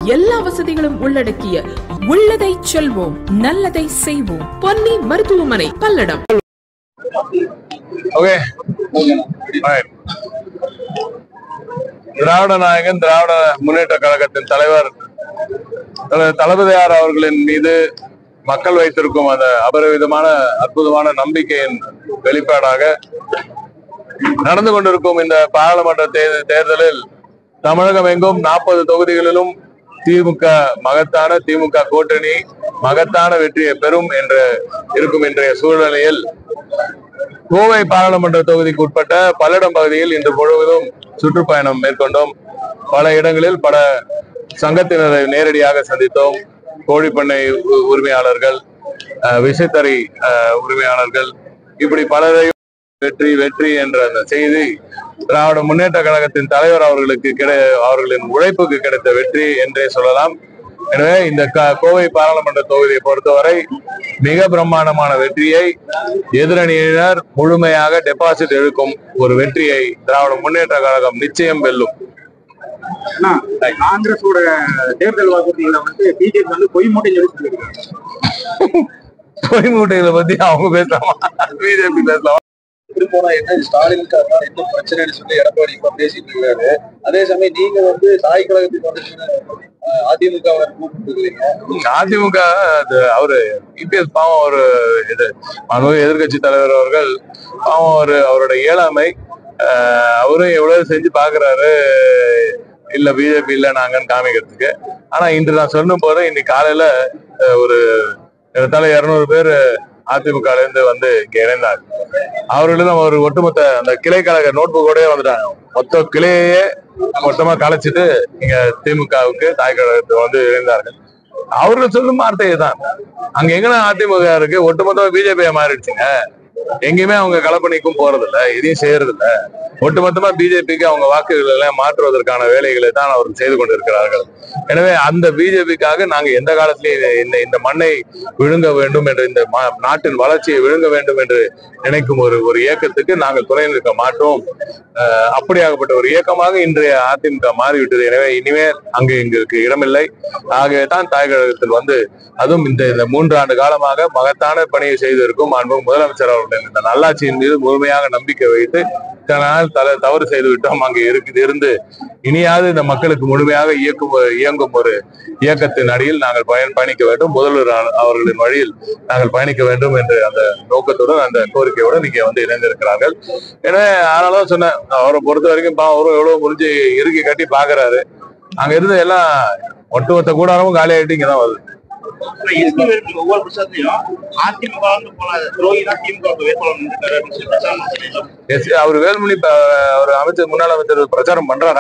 எல்லா வசதிகளும் உள்ளடக்கிய உள்ளதை செல்வோம் நல்லதை செய்வோம் பொன்னி மருத்துவமனை பல்லடம் ஓகே Right. திராவிட நாயகன் திராவிட முன்னேற்ற கழகத்தின் தலைவர் தல- தளபதியார் அவர்களின் மீது மக்கள் வைத்திருக்கும் அந்த அபரிவிதமான அற்புதமான நம்பிக்கையின் வெளிப்பாடாக நடந்து கொண்டிருக்கும் இந்த பாராளுமன்ற தே- தேர்தலில் தமிழகம் எங்கும் நாற்பது தொகுதிகளிலும் திமுக மகத்தான திமுக கூட்டணி மகத்தான வெற்றியை பெறும் என்று இருக்கும் இன்றைய சூழ்நிலையில் கோவை பாராளுமன்ற தொகுதிக்கு உட்பட்ட பல்லடம் பகுதியில் இன்று முழுவதும் சுற்றுப்பயணம் மேற்கொண்டோம் பல இடங்களில் பல சங்கத்தினரை நேரடியாக சந்தித்தோம் கோழிப்பண்ணை உ- உரிமையாளர்கள் அஹ், விசைத்தறி அஹ், உரிமையாளர்கள் இப்படி பலரையும் வெற்றி வெற்றி என்ற அந்த செய்தி திராவிட முன்னேற்ற கழகத்தின் தலைவர் அவர்களுக்கு கிடை அவர்களின் உழைப்புக்கு கிடைத்த வெற்றி என்றே சொல்லலாம் எனவே இந்த க- கோவை பாராளுமன்ற தொகுதியை பொறுத்தவரை மிக பிரம்மாண்டமான வெற்றியை எதிரணியினர் முழுமையாக டெபாசிட் இழுக்கும் ஒரு வெற்றியை திராவிட முன்னேற்ற கழகம் நிச்சயம் வெல்லும் ஆனா, காங்கிரஸோட தேர்தல் வாக்குறுதிகளை வந்து பிஜேபி வந்து பொய் மூட்டை சொல்லி சொல்லியிருக்காங்க பொய் மூட்டைகளை பத்தி அவங்க பேசலாமா பிஜேபி பேசலாம் திருப்போனா என்ன ஸ்டாலினுக்கு அதனால என்ன பிரச்சனைன்னு சொல்லி எடப்பாடி இப்ப பேசிட்டு இருக்காரு அதே சமயம் நீங்க வந்து தாய் கழகத்துக்கு வந்து அதிமுக கூப்பிட்டு இருக்கிறீங்க அதிமுக அது அவரு இபிஎஸ் பாவம் ஒரு இது மாண்புமிகு எதிர்க்கட்சி தலைவர் அவர்கள் பாவம் ஒரு அவரோட இயலாமை ஆஹ் அவரும் எவ்வளவு செஞ்சு பாக்குறாரு இல்ல பிஜேபி இல்ல நாங்கன்னு காமிக்கிறதுக்கு ஆனா இன்று நான் சொன்ன போது இன்னைக்கு காலையில அஹ், ஒரு ஏறத்தாழ இருநூறு பேர் அதிமுக ல இருந்து வந்து இங்க இணைந்தாங்க அவர்களும் ஒரு ஒட்டுமொத்த அந்த கிளை கழக நோட்புக்கோடயே வந்துட்டாங்க மொத்த கிளையே மொத்தமா கலைச்சிட்டு இங்க திமுகவுக்கு தாய் கழகத்துக்கு வந்து இணைந்தார்கள் அவர்கள் சொல்லும் வார்த்தை தான் அங்க எங்கன்னா அதிமுக இருக்கு ஒட்டுமொத்தமா பிஜேபி மாறிடுச்சுங்க எங்கேயுமே அவங்க களப்பணிக்கும் போறது இல்ல இதையும் செய்யறது இல்ல ஒட்டுமொத்தமா பிஜேபிக்கு அவங்க வாக்குகள் எல்லாம் மாற்றுவதற்கான வேலைகளை தான் அவர்கள் செய்து கொண்டிருக்கிறார்கள் எனவே அந்த பிஜேபிக்காக நாங்க எந்த காலத்திலையும் இதை- இந்த இந்த மண்ணை விழுங்க வேண்டும் என்ற இந்த மா- நாட்டின் வளர்ச்சியை விழுங்க வேண்டும் என்று நினைக்கும் ஒரு ஒரு இயக்கத்துக்கு நாங்கள் துணை நிற்க மாட்டோம் அஹ் அப்படியாகப்பட்ட ஒரு இயக்கமாக இன்றைய அதிமுக மாறிவிட்டது எனவே இனிமேல் அங்கு எங்களுக்கு இடமில்லை ஆகவே தான் தாய் கழகத்தில் வந்து அதுவும் இந்த இந்த மூன்று ஆண்டு காலமாக மகத்தான பணியை செய்திருக்கும் அன்பு முதலமைச்சர் அவர்களின் இந்த நல்லாட்சியின் மீது முழுமையாக நம்பிக்கை வைத்து இத்தனை நாள் தல தவறு செய்து விட்டோம் அங்கே இருக்குது இருந்து இனியாவது இந்த மக்களுக்கு முழுமையாக இயக்கும் ஒரு- இயங்கும் ஒரு இயக்கத்தின் அடியில் நாங்கள் பயன் பயணிக்க வேண்டும் முதல்வர் அவ- அவர்களின் வழியில் நாங்கள் பயணிக்க வேண்டும் என்ற அந்த நோக்கத்துடன் அந்த கோரிக்கையோடு இங்கே வந்து இணைந்திருக்கிறார்கள் எனவே அதனால தான் சொன்னேன் அவரை பொறுத்த வரைக்கும் பாவம் அவரும் எவ்வளவு முடிஞ்சு இறுக்கி கட்டி பாக்குறாரு அங்க இருந்து எல்லாம் ஒட்டுமொத்த கூடாரமும் காலி ஆயிட்டு இங்கதான் வருது எஸ்பி வேலுமணி ஒவ்வொரு பிரச்சாரத்திலையும் அதிமுக வந்து போன துரோகி தான் திமுக வேட்பாளர் நின்றுட்டாரு அப்படின்னு சொல்லி பிரச்சாரம் பண்ணிட்டு எஸ் அவர் வேலுமணி இப்ப அவர் அமைச்சர் முன்னாள் அமைச்சர் பிரச்சாரம் பண்றாரா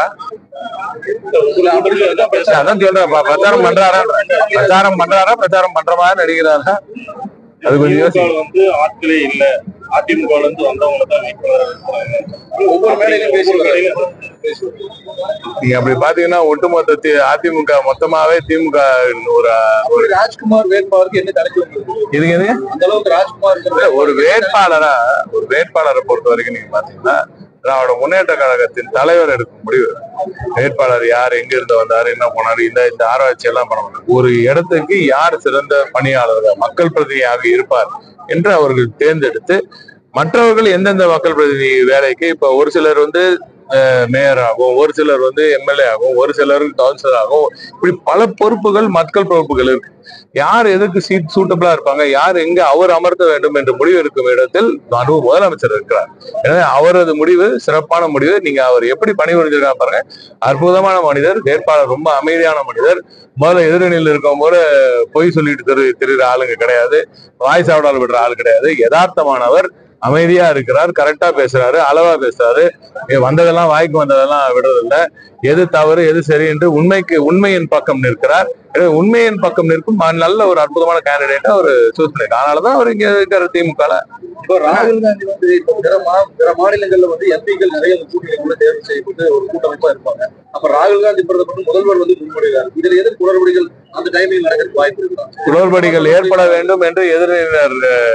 அதான் சொல்றேன் ப- பிரச்சாரம் பண்றாரா பிரச்சாரம் பண்றாரா பிரச்சாரம் பண்ற மாதிரி நடிக்கிறாரா அது கொஞ்சம் யோசி திமுக வந்து ஆட்களே இல்ல அதிமுக ல இருந்து வந்தவங்க தான் வேட்பாளர் ஒவ்வொரு மேடையிலும் பேசுவாங்க நீங்க அப்படி பாத்தீங்கன்னா ஒட்டுமொத்த தி- அதிமுக மொத்தமாவே திமுக ஒரு அப்படி ராஜ்குமார் வேட்பாளருக்கு என்ன தலைச்சு வந்திருக்கு இதுக்கு எதுங்க அந்த அளவுக்கு ராஜ்குமார் இல்ல, ஒரு வேட்பாளரா ஒரு வேட்பாளரை பொறுத்த வரைக்கும் நீங்க பாத்தீங்கன்னா திராவிட முன்னேற்ற கழகத்தின் தலைவர் எடுக்கும் முடிவு வேட்பாளர் யார் எங்க இருந்து வந்தாரு என்ன போனாரு இந்த இந்த ஆராய்ச்சி எல்லாம் பண்ண மாட்டாங்க ஒரு இடத்துக்கு யார் சிறந்த பணியாளர்கள் மக்கள் பிரதிநிதியாக இருப்பார் என்று அவர்கள் தேர்ந்தெடுத்து மற்றவர்கள் எந்தெந்த மக்கள் பிரதிநிதி வேலைக்கு இப்ப ஒரு சிலர் வந்து மேயர் ஆகும் ஒரு சிலர் வந்து எம்எல்ஏ ஆகும் ஒரு சிலர் கவுன்சிலர் ஆகும் இப்படி பல பொறுப்புகள் மக்கள் பொறுப்புகள் இருக்கு யார் எதுக்கு சீட் சூட்டபிளா இருப்பாங்க யார் எங்க அவர் அமர்த்த வேண்டும் என்று முடிவு எடுக்கும் இடத்தில் அனுபவ முதலமைச்சர் இருக்கிறார் எனவே அவரது முடிவு சிறப்பான முடிவு நீங்க அவர் எப்படி பணிபுரிஞ்சிருக்காங்க பாருங்க அற்புதமான மனிதர் வேட்பாளர் ரொம்ப அமைதியான மனிதர் முதல்ல எதிரணியில் இருக்கும் போது பொய் சொல்லிட்டு திரு திரிகிற ஆளுங்க கிடையாது வாய் சாப்பிடால் விடுற ஆள் கிடையாது யதார்த்தமானவர் அமைதியா இருக்கிறார் கரெக்டா பேசுறாரு அளவா பேசுறாரு ஏ, வந்ததெல்லாம் வாய்க்கு வந்ததெல்லாம் விடுறதில்ல எது தவறு எது சரி என்று உண்மைக்கு உண்மையின் பக்கம் நிற்கிறார் எனவே உண்மையின் பக்கம் நிற்கும் ம- நல்ல ஒரு அற்புதமான கேண்டிடேட்டா அவர் சூஸ் பண்ணிருக்காரு அதனாலதான் அவர் இங்க இருக்கிற திமுக இப்போ ராகுல் காந்தி வந்து இப்போ பிற மா- பிற மாநிலங்கள்ல வந்து எம்பிக்கள் நிறைய இந்த கூட்டணி கூட தேர்வு செய்யப்பட்டு ஒரு கூட்டமைப்பா இருப்பாங்க அப்ப ராகுல் காந்தி பிரதமர் முதல்வர் வந்து முன்மொழிகிறார் இதுல எதிர் குளறுபடிகள் அந்த டைமில் நடக்கிறதுக்கு வாய்ப்பு இருக்கா குளறுபடிகள் ஏற்பட வேண்டும் என்று எதிரினர்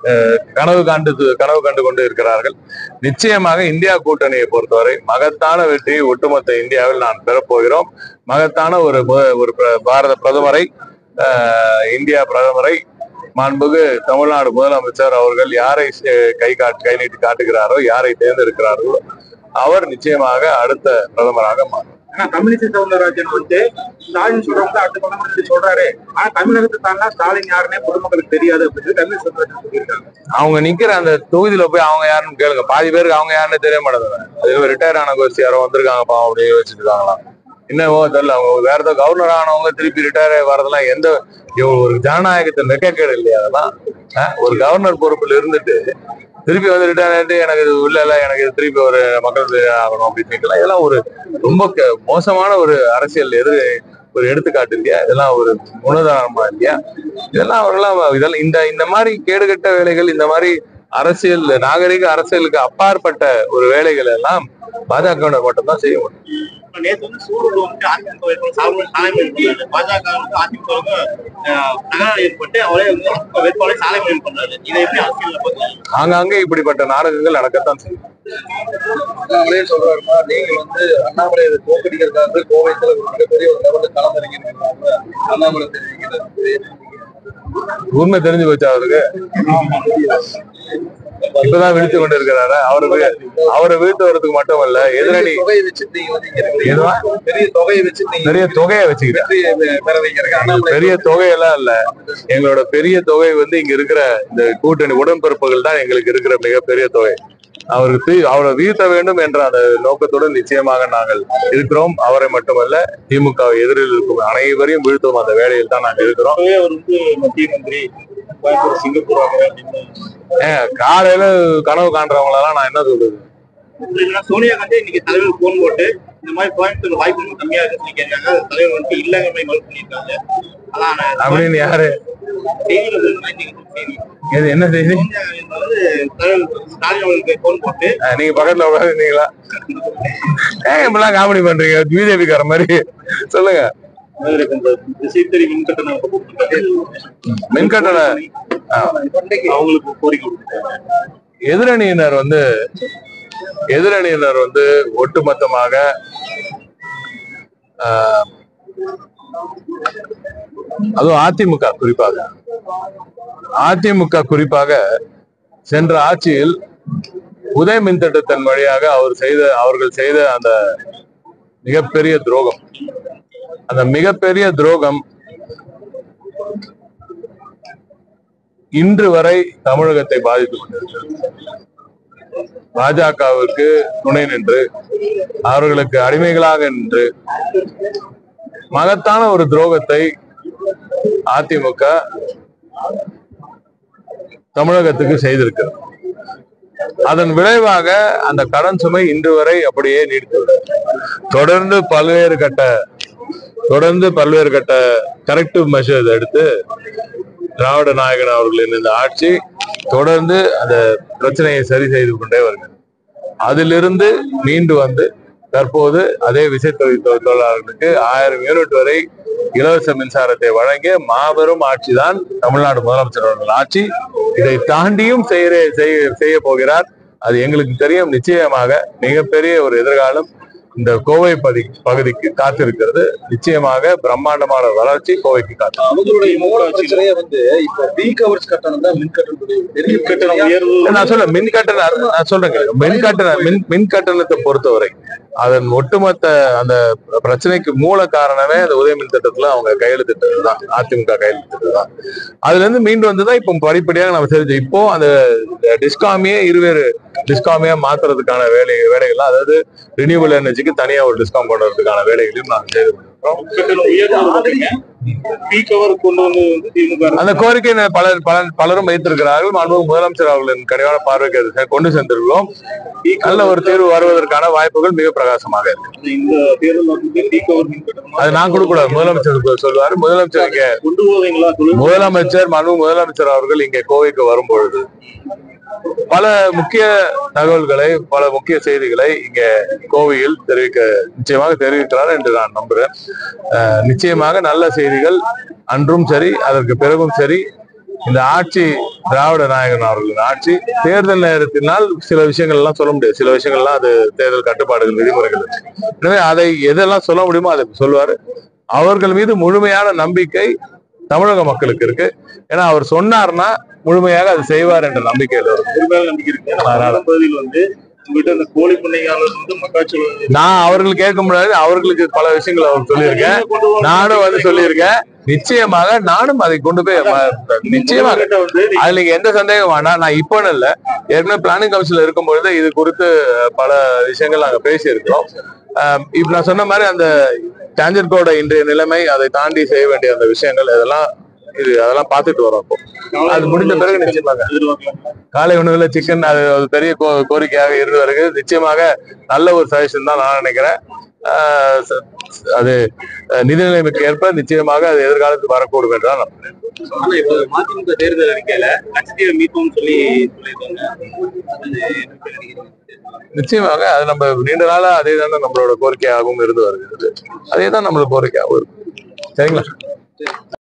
அஹ், கனவு காண்டு கனவு கண்டு கொண்டு இருக்கிறார்கள் நிச்சயமாக இந்தியா கூட்டணியை பொறுத்தவரை மகத்தான வெற்றியை ஒட்டுமொத்த இந்தியாவில் நான் பெறப்போகிறோம் மகத்தான ஒரு மு- ஒரு பிர- பாரத பிரதமரை அஹ், இந்தியா பிரதமரை மாண்புகு தமிழ்நாடு முதலமைச்சர் அவர்கள் யாரை அஹ், கை காட்டு கை நீட்டி காட்டுகிறாரோ யாரை தேர்ந்தெடுக்கிறார்களோ அவர் நிச்சயமாக அடுத்த பிரதமராக மாறும் ஆனா தமிழிசை சவுந்தரராஜன் வந்து ஸ்டாலின் சொல்றவங்க அடுத்த பிரதமர் சொல்லி சொல்றாரு ஆனா தமிழகத்தை தாண்டா ஸ்டாலின் யாருன்னே பொதுமக்களுக்கு தெரியாது அப்படின்னு தமிழ் சவுந்தரராஜன் சொல்லியிருக்காங்க அவங்க நிக்கிற அந்த தொகுதியில போய் அவங்க யாருன்னு கேளுங்க பாதி பேருக்கு அவங்க யாருன்னு தெரிய மாட்டேங்குது அது ரிட்டையர் ஆன கோர்ஸ் யாரோ வந்திருக்காங்க பாவம் அப்படியே வச்சுட்டு இருக்காங்களாம் என்னவோ தெரியல அவங்க வேற ஏதோ கவர்னர் ஆனவங்க திருப்பி ரிட்டையர் ஆகி வரதெல்லாம் எந்த இவங்க ஒரு ஜனநாயகத்தின் வெக்கக்கேடு இல்லையா அதெல்லாம் அஹ், ஒரு கவர்னர் பொறுப்புல இருந்துட்டு திருப்பி வந்து ரிட்டையர் ஆகிட்டு எனக்கு இது இல்ல இல்ல எனக்கு இது திருப்பி ஒரு மக்கள் சேவை ஆகணும் அப்படின்னு கேட்கலாம் இதெல்லாம் ஒரு ரொம்ப க- மோசமான ஒரு அரசியல் எதிர் ஒரு எடுத்துக்காட்டு இல்லையா இதெல்லாம் ஒரு முன்னுதாரணமா இல்லையா இதெல்லாம் அவர்களாம் இதெல்லாம் இந்த இந்த மாதிரி கேடுகட்ட வேலைகள் இந்த மாதிரி அரசியல் நாகரிக அரசியலுக்கு அப்பாற்பட்ட ஒரு வேலைகள் எல்லாம் பாஜகவினர் மட்டும்தான் செய்ய முடியும் நேற்று வந்து சூழல் வந்து அதிமுக வேட்பாளர் சாகுபடி சாலை மறியல் பண்ணாரு பாஜக வந்து அதிமுக தகராறு ஏற்பட்டு அவரே வந்து அதிமுக வேட்பாளரை சாலை மறியல் பண்றாரு இதை எப்படி அரசியல் பாக்குறீங்க ஆங்காங்கே இப்படிப்பட்ட நாடகங்கள் நடக்கத்தான் செய்யும் அண்ணாமலையே சொல்றாருமா நீங்க வந்து அண்ணாமலை இதை தோக்கடிக்கிறதுக்காக கோவைத்துல ஒரு மிகப்பெரிய ஒரு லெவல்ல களமிறங்கி இருக்கிறாங்க அண்ணாமலை தெரிவிக்கிறது உண்மை தெரிஞ்சு போச்சு அவருக்கு இப்பதான் விழித்து கொண்டு இருக்கிறாரு அவரு வீ- அவரை வீழ்த்துவதற்கு மட்டுமல்ல எதிரணி தொகையை வச்சு நீங்க வந்து இங்க இருக்கிறீங்க. எதுவா? பெரிய தொகையை வச்சு நீங்க பெரிய தொகையை வச்சுக்கிறேன் வெற்றி பெற வைக்கிறீங்க அண்ணாமலை பெரிய தொகையெல்லாம் இல்ல எங்களோட பெரிய தொகை வந்து இங்க இருக்கிற இந்த கூட்டணி உடன்பிறப்புகள் தான் எங்களுக்கு இருக்கிற மிகப்பெரிய தொகை அவருக்கு தீ- அவரை வீழ்த்த வேண்டும் என்ற அந்த நோக்கத்துடன் நிச்சயமாக நாங்கள் இருக்கிறோம் அவரை மட்டுமல்ல திமுக எதிரில் இருக்கும் அனைவரையும் வீழ்த்தும் அந்த வேலையில் தான் நாங்கள் இருக்கிறோம் அவர் வந்து மத்திய மந்திரி கோயம்புத்தூர் சிங்கப்பூர் வாங்க அப்படின்னு ஏன் காலையில கனவு காண்றவங்களெல்லாம் நான் என்ன சொல்றது இல்லைன்னா சோனியா காந்தி இன்னைக்கு தலைவர் போன் போட்டு இந்த மாதிரி கோயம்புத்தூர் வாய்ப்பு ரொம்ப கம்மியா இருக்குன்னு சொல்லி கேட்காங்க தலைவர் வந்து இல்லைங்கிற மாதிரி மறுப்பு பண்ணியிருக்காங்க அதான் அப்படின்னு யாரு செய்தியில வந்து இன்னைக்கு செய்தி இது என்ன செய்தி சோனியா காந்தி வந்து தலைவர் ஸ்டாலின் அவர்களுக்கு போன் போட்டு அஹ் நீங்க பக்கத்துல உட்காந்துருந்தீங்களா ஏன் இப்படிலாம் காமெடி பண்றீங்க பிஜேபி கார மாதிரி சொல்லுங்க திசைத்தறி மின்கட்டணம் மின்கட்டண ஆஹ், அவங்களுக்கு கோரிக்கை கொடுத்துருக்காங்க எதிரணியினர் வந்து எதிரணியினர் வந்து ஒட்டுமொத்தமாக ஆஹ், அதுவும் அதிமுக குறிப்பாக அதிமுக குறிப்பாக சென்ற ஆட்சியில் உதய மின் திட்டத்தின் வழியாக அவர் செய்த அவர்கள் செய்த அந்த மிகப்பெரிய துரோகம் அந்த மிகப்பெரிய துரோகம் இன்று வரை தமிழகத்தை பாதித்துக் கொண்டிருக்கிறது பாஜகவிற்கு துணை நின்று அவர்களுக்கு அடிமைகளாக நின்று மகத்தான ஒரு துரோகத்தை அதிமுக தமிழகத்துக்கு செய்திருக்கிறது அதன் விளைவாக அந்த கடன் சுமை இன்று வரை அப்படியே நீடித்துள்ளது தொடர்ந்து பல்வேறு கட்ட தொடர்ந்து பல்வேறு கட்ட கரெக்டிவ் மெஷர்ஸ் எடுத்து திராவிட நாயகன் அவர்களின் இந்த ஆட்சி தொடர்ந்து அந்த பிரச்சனையை சரி செய்து கொண்டே வருகிறது அதிலிருந்து மீண்டு வந்து தற்போது அதே விசைத்தொழில் தொ- தொழிலாளர்களுக்கு ஆயிரம் யூனிட் வரை இலவச மின்சாரத்தை வழங்கிய மாபெரும் ஆட்சிதான் தமிழ்நாடு முதலமைச்சர் அவர்கள் ஆட்சி இதை தாண்டியும் செய்ய செய்ய- செய்ய போகிறார் அது எங்களுக்கு தெரியும் நிச்சயமாக மிகப்பெரிய ஒரு எதிர்காலம் இந்த கோவை பதி பகுதிக்கு காத்திருக்கிறது நிச்சயமாக பிரம்மாண்டமான வளர்ச்சி கோவைக்கு காத்து அவங்களுடைய மூல பிரச்சனையே வந்து இப்ப பீக் ஹவர்ஸ் கட்டணம் தான் மின் கட்டணம் கட்டணம் உயர்வு நான் சொல்றேன் மின் கட்டண நான் சொல்றேங்க மின் கட்டண மின் மின் கட்டணத்தை பொறுத்தவரை அதன் ஒட்டுமொத்த அந்த பிரச்சனைக்கு மூல காரணமே அந்த உதய மின் திட்டத்துல அவங்க கையெழுத்திட்டது தான் அதிமுக கையெழுத்திட்டது தான் அதுல இருந்து மீண்டு வந்துதான் இப்போ படிப்படியாக நம்ம தெரிஞ்சு இப்போ அந்த டிஸ்காமியே இருவேறு டிஸ்காமியா மாத்துறதுக்கான வேலை வேலைகள்லாம் அதாவது ரினியூவல் எனர்ஜிக்கு தனியா ஒரு டிஸ்காம் கொண்டு வரதுக்கான வேலைகளையும் நாங்கள் செய்து கொண்டிருக்கிறோம் கட்டணம் உயர்வு பீக் அவர் கொண்டு வந்து வந்து திமுக அரசு அந்த கோரிக்கை பலர் பலர் பலரும் வைத்திருக்கிறார்கள் மாண்புமிகு முதலமைச்சர் அவர்களின் கனிவான பார்வைக்கு அது கொண்டு சென்றிருக்கிறோம் நல்ல ஒரு தீர்வு வருவதற்கான வாய்ப்புகள் மிக பிரகாசமாக இருக்கு இந்த தேர்தல் வந்து பீக் அவர் மின் கட்டணம் அது நான் கொடுக்க கூடாது முதலமைச்சர் சொல்லுவாரு முதலமைச்சர் இங்க கொண்டு போவீங்களா தொழில் முதலமைச்சர் மனு முதலமைச்சர் அவர்கள் இங்கே கோவைக்கு வரும் பொழுது பல முக்கிய தகவல்களை பல முக்கிய செய்திகளை இங்க கோவையில் தெரிவிக்க நிச்சயமாக தெரிவிக்கிறார் என்று நான் நம்புறேன் அஹ், நிச்சயமாக நல்ல செய்திகள் அன்றும் சரி அதற்கு பிறகும் சரி இந்த ஆட்சி திராவிட நாயகன் அவர்களின் ஆட்சி தேர்தல் நேரத்தினால் சில விஷயங்கள் எல்லாம் சொல்ல முடியாது சில விஷயங்கள்லாம் அது தேர்தல் கட்டுப்பாடுகள் விதிமுறைகள் இருக்கு. எனவே அதை எதெல்லாம் சொல்ல முடியுமோ அதை சொல்லுவாரு அவர்கள் மீது முழுமையான நம்பிக்கை தமிழக மக்களுக்கு இருக்கு ஏன்னா அவர் சொன்னார்னா முழுமையாக அது செய்வார் என்ற நம்பிக்கையில் இருக்கு ஒரு மேல நம்பிக்கை இருக்கு ஆனா அதனால. அதன் பகுதியில் வந்து உங்ககிட்ட இந்த கோழி பண்ணையாளர் வந்து மக்காச்சோளம் நான் அவர்கள் கேட்க முடியாது அவர்களுக்கு பல விஷயங்கள் அவர் சொல்லியிருக்கேன் நானும் வந்து சொல்லியிருக்கேன் நிச்சயமாக நானும் அதை கொண்டு போய் ம- நிச்சயமாக கிட்ட வந்து அதுல நீங்க எந்த சந்தேகம் வேணாம் நான் இப்போ இல்ல ஏற்கனவே பிளானிங் கவுன்சில் இருக்கும் பொழுது இது குறித்து பல விஷயங்கள் நாங்க பேசியிருக்கிறோம் ஆஹ் இப்ப நான் சொன்ன மாதிரி அந்த டாஞ்சன்கோட இன்றைய நிலைமை அதை தாண்டி செய்ய வேண்டிய அந்த விஷயங்கள் இதெல்லாம் இது அதெல்லாம் பார்த்துட்டு வரோம் இப்போ அது முடிந்த பிறகு நிச்சயமாக எதிர்பார்க்கலாம் காலை உணவுல சிக்கன் அது ஒரு பெரிய கோ- கோரிக்கையாக இருந்து வருகிறது நிச்சயமாக நல்ல ஒரு சஜஷன் தான் நான் நினைக்கிறேன் ஆஹ் ச- அது அஹ், நிதி நிலைமைக்கு ஏற்ப நிச்சயமாக அது எதிர்காலத்தில் வரக்கூடும் என்று தான் நான் ஆனா இப்போ மதிமுக தேர்தல் அறிக்கையில லட்சத்தீவை மீட்போம்னு சொல்லி சொல்லியிருக்காங்க அது எப்படி நினைக்கிறீங்க? நிச்சயமாக அது நம்ம நீண்ட நாளா அதே தானே நம்மளோட கோரிக்கையாகவும் இருந்து வருகிறது அதே தான் நம்மளோட கோரிக்கையாகவும் இருக்கு சரிங்களா